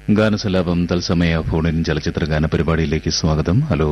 ഗാനസലാപം തത്സമയ ഫോണിൻ ചലച്ചിത്ര ഗാന പരിപാടിയിലേക്ക് സ്വാഗതം ഹലോ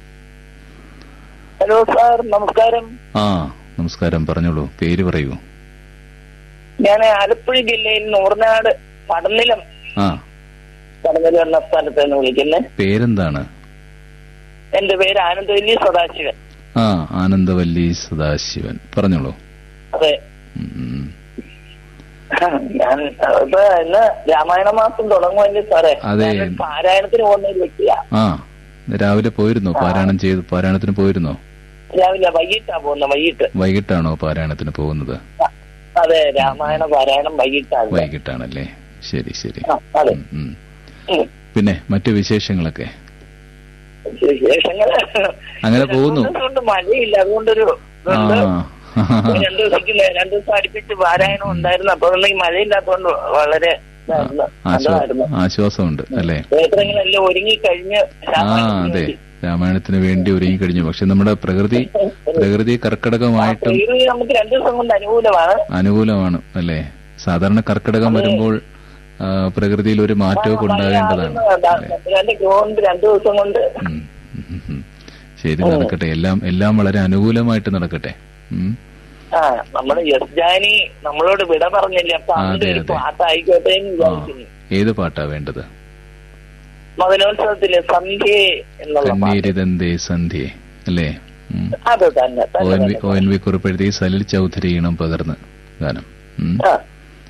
ഹലോ സാർ നമസ്കാരം ആ നമസ്കാരം പറഞ്ഞോളൂ പേര് പറയൂ ഞാൻ ആലപ്പുഴ ജില്ലയിൽ നൂർനാട് പടനിലം ആ പടനിലം എന്ന സ്ഥലത്ത് നിന്ന് വിളിക്കുന്നത് പേരെന്താണ് എന്റെ പേര് ആനന്ദവല്ലി സദാശിവൻ ആ ആനന്ദവല്ലി സദാശിവൻ പറഞ്ഞോളൂ അതെ ഉം. ഞാൻ ഇപ്പൊ ഇന്ന് രാമായണ മാസം തുടങ്ങുമല്ലേ സാറേ അതെ. ഞാൻ പാരായണത്തിന് പോകുന്ന ഒരു വ്യക്തിയാ ആ രാവിലെ പോയിരുന്നോ പാരായണം ചെയ്ത് പാരായണത്തിന് പോയിരുന്നോ രാവിലെ വൈകിട്ടാ പോകുന്നത് വൈകിട്ട് വൈകിട്ടാണോ പാരായണത്തിന് പോകുന്നത് അതെ രാമായണ പാരായണം വൈകിട്ടാണ് വൈകിട്ടാണല്ലേ ശരി ശരി ആ, അതെ ഉം, ഉം. ഉം. പിന്നെ മറ്റു വിശേഷങ്ങളൊക്കെ വിശേഷങ്ങൾ അങ്ങനെ പോകുന്നു. രണ്ടു ദിവസം കൊണ്ട് മഴയില്ല അതുകൊണ്ടൊരു ആ ഇതുണ്ട്. രണ്ടു ദിവസത്തേക്ക് രണ്ടു ദിവസം അടുപ്പിച്ച് പാരായണം ഉണ്ടായിരുന്നു അപ്പൊ ഈ മഴയില്ലാത്തതുകൊണ്ട് വളരെ ഇതായിരുന്നു. ആശ്വാ- നല്ലതായിരുന്നു ആശ്വാസമുണ്ട് അല്ലേ ക്ഷേത്രങ്ങളെല്ലാം ഒരുങ്ങി കഴിഞ്ഞ് ആ അതെ രാമായണത്തിന് വേണ്ടി ഒരുങ്ങി കഴിഞ്ഞു പക്ഷെ നമ്മുടെ പ്രകൃതി പ്രകൃതി കർക്കടകമായിട്ടും പ്രകൃതി നമുക്ക് രണ്ടു ദിവസം കൊണ്ട് അനുകൂലമാണ് അനുകൂലമാണ് അല്ലേ സാധാരണ കർക്കിടകം വരുമ്പോൾ ആ, പ്രകൃതിയിൽ ഒരു മാറ്റമൊക്കെ ഉണ്ടാകേണ്ടതാണ് അല്ലേ രണ്ട് കൊണ്ട് രണ്ടു ദിവസം കൊണ്ട് ഉം, ഉം, ഉം. ശരി നടക്കട്ടെ എല്ലാം എല്ലാം വളരെ അനുകൂലമായിട്ട് നടക്കട്ടെ ഉം. ആ നമ്മുടെ യെസ് ജാനി നമ്മളോട് വിട പറഞ്ഞില്ല അപ്പൊ ആ, അതിന്റെ അതെ, ഒരു അതെ. പാട്ടായിക്കോട്ടെ എന്ന് ആ വിചാരിക്കുന്നു ഏത് പാട്ടാ വേണ്ടത് മകനോത്സവത്തിലെ സന്ധ്യ എന്നുള്ള പാട്ട് കണ്ണീരിതന്തേ സന്ധ്യേ അല്ലേ ഉം. അത് തന്നെ ഒ തന്നെ N V O N V കുറിപ്പെഴുതി സലിൽ ചൗധരി ഈണം പകർന്ന് ഗാനം ഉം. ആ